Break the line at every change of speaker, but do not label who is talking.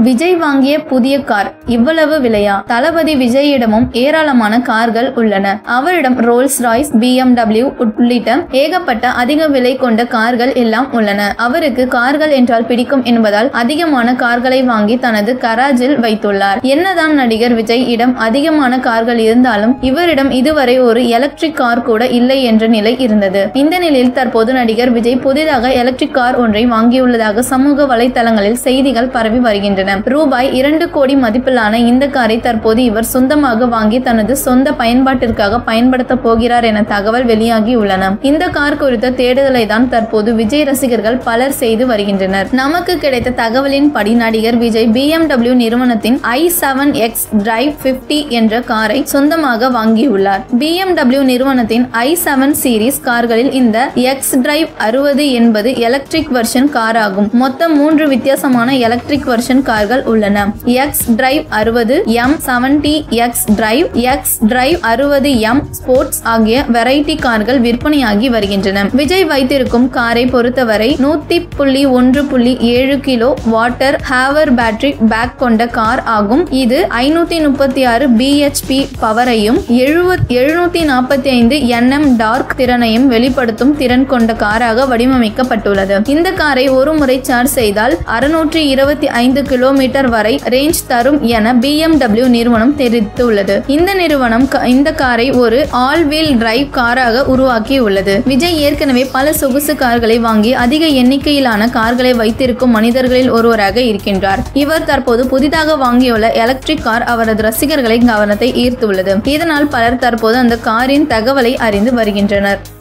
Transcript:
விஜய் வாங்கிய புதிய கார் இவ்வளவு விலையா தளபதி விஜயிடமும் ஏராளமான கார்கள் உள்ளன அவரிடம் ரோல்ஸ் ராய்ஸ் பிஎம்டபிள்யூ உள்ளிட்ட ஏகப்பட்ட அதிக விலை கொண்ட கார்கள் எல்லாம் உள்ளன அவருக்கு கார்கள் என்றால் பிடிக்கும் என்பதால் அதிகமான கார்களை வாங்கி தனது கராஜில் வைத்துள்ளார் என்னதான் நடிகர் விஜய் இடம் அதிகமான கார்கள் இருந்தாலும் இவரிடம் இதுவரை ஒரு எலக்ட்ரிக் கார் கூட இல்லை என்ற நிலை இருந்தது இந்த நிலையில் தற்போது நடிகர் விஜய் புதிதாக எலக்ட்ரிக் கார் ஒன்றை வாங்கியுள்ளதாக சமூக வலைதளங்களில் செய்திகள் பரவி வருகின்றன ரூபாய் இரண்டு கோடி மதிப்பிலான இந்த காரை தற்போது இவர் சொந்தமாக வாங்கி தனது சொந்த பயன்பாட்டிற்காக பயன்படுத்த போகிறார் என தகவல் வெளியாகி உள்ளன இந்த கார் குறித்த தேடுதலை தான் தற்போது விஜய் ரசிகர்கள் பலர் செய்து வருகின்றனர் நமக்கு கிடைத்த தகவலின்படி நடிகர் விஜய் BMW நிறுவனத்தின் i seven X drive fifty என்ற காரை சொந்தமாக வாங்கியுள்ளார் BMW நிறுவனத்தின் ஐ செவன் சீரிஸ் கார்களில் இந்த எக்ஸ் டிரைவ் அறுபது என்பது எலக்ட்ரிக் வெர்ஷன் கார் ஆகும் மொத்தம் மூன்று வித்தியாசமான எலக்ட்ரிக் வெர்ஷன் கார்கள் உள்ளன எக்ஸ் டிரைவ் அறுபது M seventy X drive X drive அறுபது எம் ஸ்போர்ட்ஸ் ஆகிய வெரைட்டி கார்கள் விற்பனையாகி வருகின்றன விஜய் வைத்திருக்கும் காரை பொறுத்தவரை நூத்தி புள்ளி ஒன்று புள்ளி ஏழு kilo watt hour battery pack கொண்ட கார் ஆகும் இது ஐநூத்தி முப்பத்தி ஆறு பிஹெச்பி பவரையும் எழுநூத்தி நாற்பத்தி ஐந்து என்எம் டார்க் திறனையும் வெளிப்படுத்தும் திறன் கொண்ட காராக வடிவமைக்கப்பட்டுள்ளது இந்த காரை ஒரு முறை சார்ஜ் செய்தால் அறுநூற்றி இருபத்தி ஐந்து கிலோமீட்டர் வரை ரேஞ்ச் தரும் என BMW நிறுவனம் தெரிவித்துள்ளது இந்த நிறுவனம் க- இந்த காரை ஒரு ஆல் வீல் டிரைவ் காராக உருவாக்கி உள்ளது விஜய் ஏற்கனவே பல சொகுசு கார்களை வாங்கி அதிக எண்ணிக்கையிலான கார்களை வைத்திருக்கும் மனிதர்களில் ஒருவராக இருக்கின்றார் இவர் தற்போது புதிதாக வாங்கியுள்ள எலக்ட்ரிக் கார் அவரது ரசிகர்களை கவனத்தை ஈர்த்துள்ளது இதனால் பலர் தற்போது அந்த காரின் தகவலை அறிந்து வருகின்றனர்